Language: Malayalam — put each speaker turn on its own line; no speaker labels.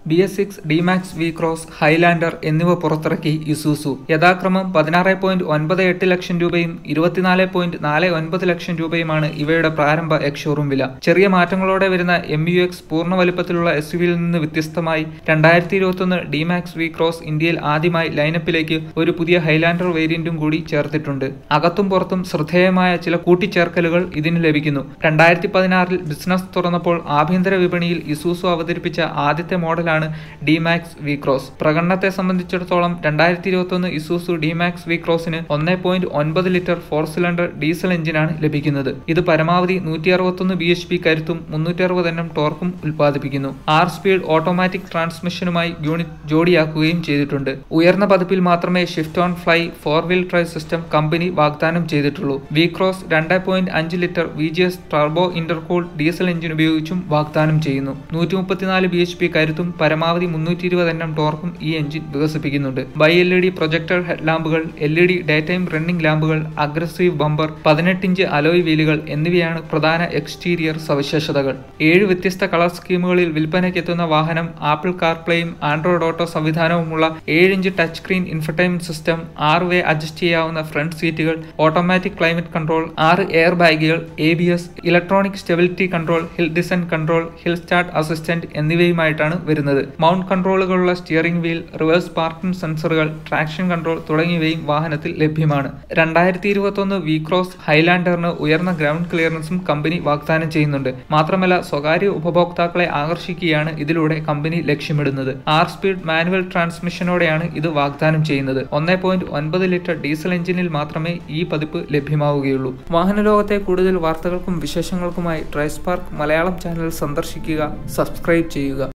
B S six D Max V Cross Hi Lander എന്നിവ പുറത്തിറക്കി ഇസൂസു യഥാക്രമം പതിനാറ് പോയിന്റ് ഒൻപത് എട്ട് ലക്ഷം രൂപയും ഇരുപത്തിനാല് പോയിന്റ് നാല് ഒൻപത് ലക്ഷം രൂപയുമാണ് ഇവയുടെ പ്രാരംഭ എക്സ് ഷോറൂം വില ചെറിയ മാറ്റങ്ങളോടെ വരുന്ന എം യു എക്സ് പൂർണ്ണ വലിപ്പത്തിലുള്ള എസ് യുവിയിൽ നിന്ന് വ്യത്യസ്തമായി രണ്ടായിരത്തി ഇരുപത്തൊന്ന് ഡിമാക്സ് വി ക്രോസ് ഇന്ത്യയിൽ ആദ്യമായി ലൈനപ്പിലേക്ക് ഒരു പുതിയ ഹൈലാൻഡർ വേരിയന്റും കൂടി ചേർത്തിട്ടുണ്ട് അകത്തും പുറത്തും ശ്രദ്ധേയമായ ചില കൂട്ടിച്ചേർക്കലുകൾ ഇതിന് ലഭിക്കുന്നു രണ്ടായിരത്തി പതിനാറിൽ ബിസിനസ് തുറന്നപ്പോൾ ആഭ്യന്തര വിപണിയിൽ ഇസൂസു അവതരിപ്പിച്ച ആദ്യത്തെ മോഡലാണ് ഡിമാക്സ് വി ക്രോസ് പ്രകടനത്തെ സംബന്ധിച്ചിടത്തോളം രണ്ടായിരത്തി ഇരുപത്തൊന്ന് ഇസൂസു ഡിമാക്സ് വി ക്രോസിന് ഒന്നേ പോയിന്റ് ഒൻപത് ലിറ്റർ ഫോർ സിലിണ്ടർ ഡീസൽ എഞ്ചിനാണ് ലഭിക്കുന്നത് ഇത് പരമാവധി നൂറ്റി അറുപത്തൊന്ന് ബി എച്ച് പി കരുത്തും മുന്നൂറ്റി അറുപത് എണ്ണം ടോർക്കും ഉൽപ്പാദിപ്പിക്കുന്നു ആർ സ്പീഡ് ഓട്ടോമാറ്റിക് ട്രാൻസ്മിഷനുമായി യൂണിറ്റ് ജോഡിയാക്കുകയും ചെയ്തിട്ടുണ്ട് ഉയർന്ന പതിപ്പിൽ മാത്രമേ shift on fly four wheel drive system company വാഗ്ദാനം ചെയ്തിട്ടുള്ളൂ വി ക്രോസ് രണ്ട് പോയിന്റ് അഞ്ച് litre V G S turbo intercool diesel engine ഉപയോഗിച്ചും വാഗ്ദാനം ചെയ്യുന്നു നൂറ്റി മുപ്പത്തിനാല് ബി എച്ച് പി കരുത്തും പരമാവധി മുന്നൂറ്റി ഇരുപത് എണ്ണം ടോർക്കും ഈ എഞ്ചിൻ വികസിപ്പിക്കുന്നുണ്ട് bi L E D projector head ലാമ്പുകൾ L E D day time running ലാമ്പുകൾ അഗ്രസീവ് ബമ്പർ പതിനെട്ട് ഇഞ്ച് അലോയ് വീലുകൾ എന്നിവയാണ് പ്രധാന എക്സ്റ്റീരിയർ സവിശേഷതകൾ ഏഴ് വ്യത്യസ്ത കളർ സ്കീമുകളിൽ വിൽപ്പനയ്ക്കെത്തുന്ന വാഹനം ആപ്പിൾ കാർപ്ലേയും ആൻഡ്രോയിഡ് ഓട്ടോ സംവിധാനവുമുള്ള ഏഴ് inch touch screen infotainment system ആറ് വേ അഡ്ജസ്റ്റ് ചെയ്യാവുന്ന ഫ്രണ്ട് സീറ്റുകൾ ഓട്ടോമാറ്റിക് ക്ലൈമറ്റ് കൺട്രോൾ ആറ് എയർ ബാഗുകൾ A B S electronic stability control hill descent control hill start assistant mount വരുന്നത് മൗണ്ട് കൺട്രോളുകളുള്ള സ്റ്റിയറിംഗ് വീൽ റിവേഴ്സ് പാർക്കിംഗ് സെൻസറുകൾ ട്രാക്ഷൻ കൺട്രോൾ തുടങ്ങിയവയും വാഹനത്തിൽ ലഭ്യമാണ് രണ്ടായിരത്തി ഇരുപത്തൊന്ന് വി ക്രോസ് ഹൈലാൻഡറിന് ഉയർന്ന ഗ്രൗണ്ട് ക്ലിയറൻസും കമ്പനി വാഗ്ദാനം ചെയ്യുന്നുണ്ട് മാത്രമല്ല സ്വകാര്യ ഉപഭോക്താക്കളെ ആകർഷിക്കുകയാണ് ഇതിലൂടെ കമ്പനി ലക്ഷ്യമിടുന്നത് ആർ സ്പീഡ് മാനുവൽ ട്രാൻസ്മിഷനോടെയാണ് ഇത് വാഗ്ദാനം ചെയ്യുന്നത് ഒന്നേ പോയിന്റ് ഒൻപത് ലിറ്റർ ഡീസൽ എഞ്ചിനിൽ മാത്രമേ ഈ പതിപ്പ് ലഭ്യമാവുകയുള്ളൂ വാഹന ലോകത്തെ കൂടുതൽ വാർത്തകൾക്കും വിശേഷങ്ങൾക്കുമായി ട്രൈസ്പാർക്ക് മലയാളം ചാനൽ സന്ദർശിക്കുക സബ്സ്ക്രൈബ് ചെയ്യുക